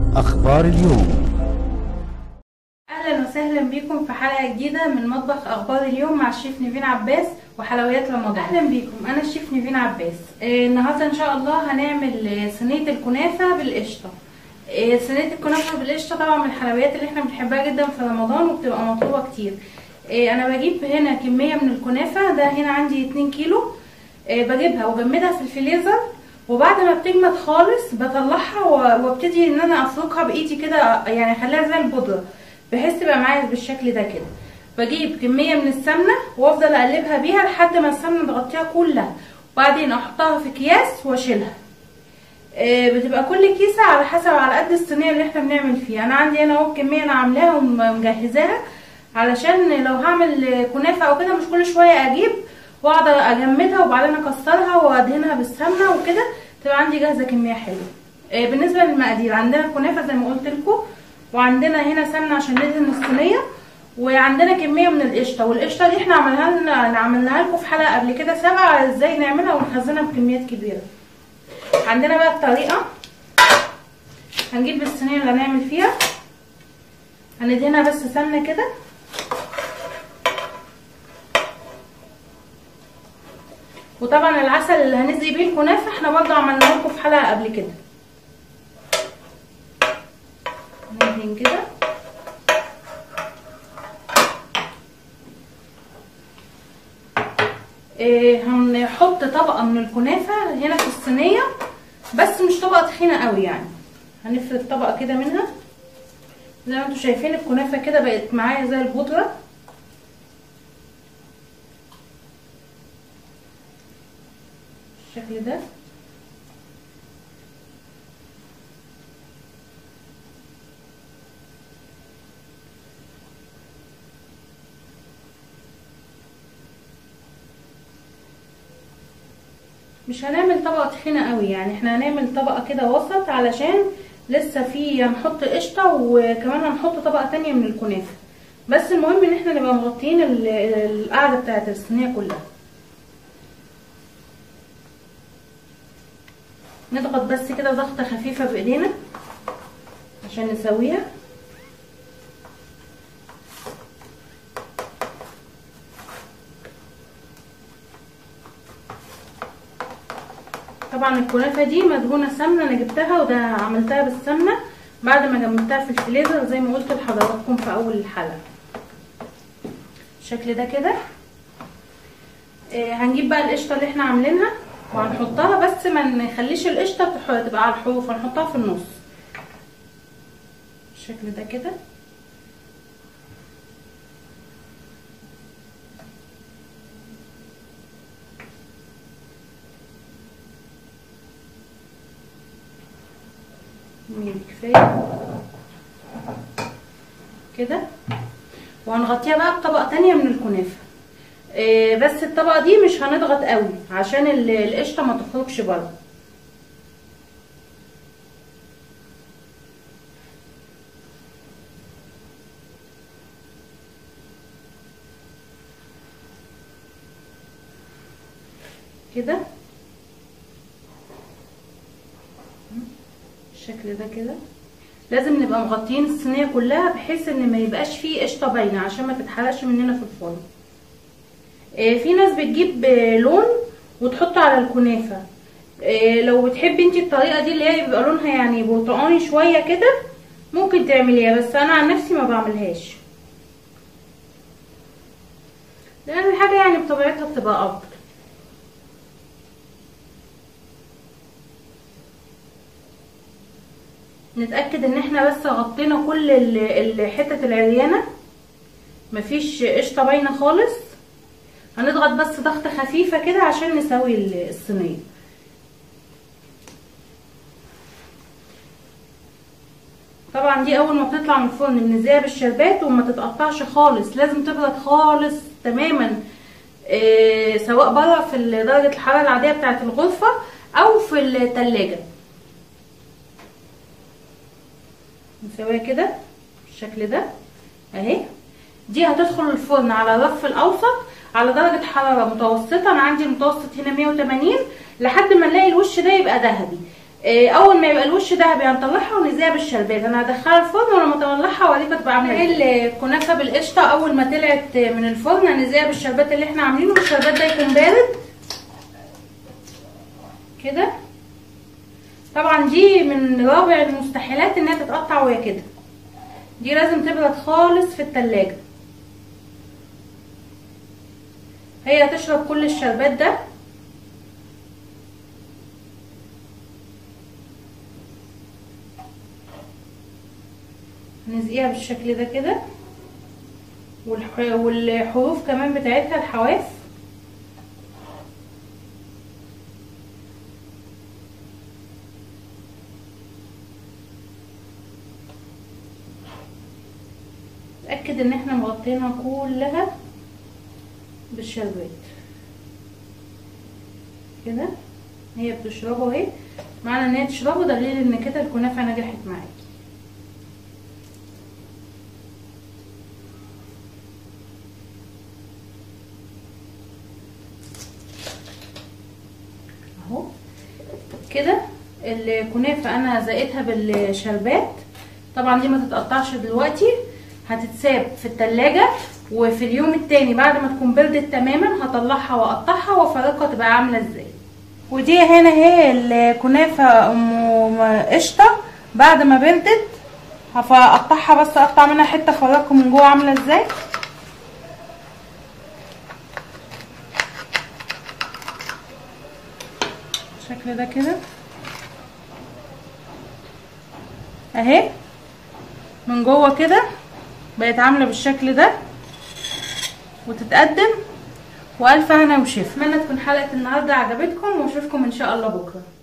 أخبار اليوم اهلا وسهلا بيكم في حلقه جديده من مطبخ اخبار اليوم مع الشيف نيفين عباس وحلويات رمضان اهلا بيكم انا الشيف نيفين عباس آه، النهارده ان شاء الله هنعمل آه، صينيه الكنافه بالقشطه آه، صينيه الكنافه بالقشطه طبعا من الحلويات اللي احنا بنحبها جدا في رمضان وبتبقى مطلوبه كتير آه، انا بجيب هنا كميه من الكنافه ده هنا عندي 2 كيلو آه، بجيبها واجمدها في الفريزر وبعد ما بتجمد خالص بطلعها و- وابتدي ان انا افركها بايدي كده يعني اخليها زي البودره بحيث تبقى معايا بالشكل ده كده بجيب كميه من السمنه وافضل اقلبها بيها لحد ما السمنه تغطيها كلها وبعدين احطها في اكياس واشيلها آه، بتبقى كل كيسه على حسب على قد الصينيه اللي احنا بنعمل فيها انا عندي هنا اهو كميه انا عاملاها ومجهزاها علشان لو هعمل كنافه او كده مش كل شويه اجيب واقعد اجمدها وبعدين اكسرها وادهنها بالسمنه وكده تبقى عندي جاهزه كميه حلوه آه، بالنسبه للمقادير عندنا الكنافه زي ما قلت لكم وعندنا هنا سمنه عشان ندهن الصينيه وعندنا كميه من القشطه والقشطه دي احنا عملناها لنا عملناها لكم في حلقه قبل كده سبعه ازاي نعملها ونخزنها بكميات كبيره عندنا بقى الطريقه هنجيب الصينيه اللي هنعمل فيها هندهنها بس سمنه كده وطبعا العسل اللي هنزقي بيه الكنافه احنا برضه عملناه لكم في حلقه قبل كده ندهن كده إيه هنحط طبقه من الكنافه هنا في الصينيه بس مش طبقه تخينه قوي يعني هنفرد طبقه كده منها زي ما انتم شايفين الكنافه كده بقت معايا زي البودره بالشكل ده مش هنعمل طبقه تخينه قوي يعني احنا هنعمل طبقه كده وسط علشان لسه في هنحط قشطه وكمان هنحط طبقه تانية من الكنافه بس المهم ان احنا نبقى مغطيين ال- القاعده بتاعت الصينيه كلها نضغط بس كده ضغطه خفيفه بايدينا عشان نسويها طبعا الكنافه دي مدهونه سمنه انا جبتها وده عملتها بالسمنه بعد ما جمدتها في الفريزر زي ما قلت لحضراتكم في اول الحلقه بالشكل ده كده آه هنجيب بقى القشطه اللي احنا عاملينها وهنحطها بس ما نخليش القشطه تح- تبقى على الحروف هنحطها في النص بالشكل ده كده ميري كفايه كده وهنغطيها بقى بطبقه تانية من الكنافه إيه بس الطبقه دي مش هنضغط قوي عشان ال- القشطه ما تخرجش بره كده بالشكل ده كده لازم نبقى مغطيين الصينيه كلها بحيث ان ما يبقاش فيه قشطه باينه عشان ما تتحرقش مننا في الفرن آه، في ناس بتجيب آه، لون وتحطه على الكنافه آه، لو بتحبي انتي الطريقه دي اللي هي بيبقى لونها يعني برتقاني شويه كده ممكن تعمليها بس انا عن نفسي ما بعملهاش لان الحاجه يعني بطبيعتها بتبقى افضل نتاكد ان احنا بس غطينا كل ال- الحتت العريانه مفيش قشطه باينه خالص هنضغط بس ضغطه خفيفه كده عشان نسوي ال- الصينيه طبعا دي اول ما بتطلع من الفرن بنزيها بالشربات وما تتقطعش خالص لازم تبرد خالص تماما إيه سواء بره في درجه الحراره العاديه بتاعه الغرفه او في التلاجة نسويها كده بالشكل ده اهي دي هتدخل الفرن على الرف الاوسط على درجه حراره متوسطه انا عندي المتوسط هنا 180 لحد ما نلاقي الوش ده يبقى ذهبي إيه، اول ما يبقى الوش دهبي هنطلعها ونزيها بالشربات انا هدخلها الفرن ولما اطلعها اوريكم تبقى عامله ايه الكنافه بالقشطه اول ما طلعت من الفرن هنزيها بالشربات اللي احنا عاملينه والشربات ده يكون بارد كده طبعا دي من رابع المستحيلات انها تتقطع وهي كده دي لازم تبرد خالص في التلاجة هي هتشرب كل الشربات ده نزقيها بالشكل ده كده والح... والحروف كمان بتاعتها الحواف اتاكد ان احنا مغطينها كلها بالشربات كده هي بتشربه اهي معنى ان هي تشربه دليل ان كده الكنافه نجحت معاكي اهو كده الكنافه انا زقتها بالشربات طبعا دي ما تتقطعش دلوقتي هتتساب في التلاجة وفي اليوم التاني بعد ما تكون بردت تماما هطلعها واقطعها وافرقها تبقى عامله ازاي ودي هنا هي الكنافه ام قشطه بعد ما بردت هقطعها بس اقطع منها حته افرقها من جوه عامله ازاي بالشكل ده كده اهي من جوه كده بقت عامله بالشكل ده وتتقدم والف هنا وشفا اتمنى تكون حلقه النهارده عجبتكم واشوفكم ان شاء الله بكره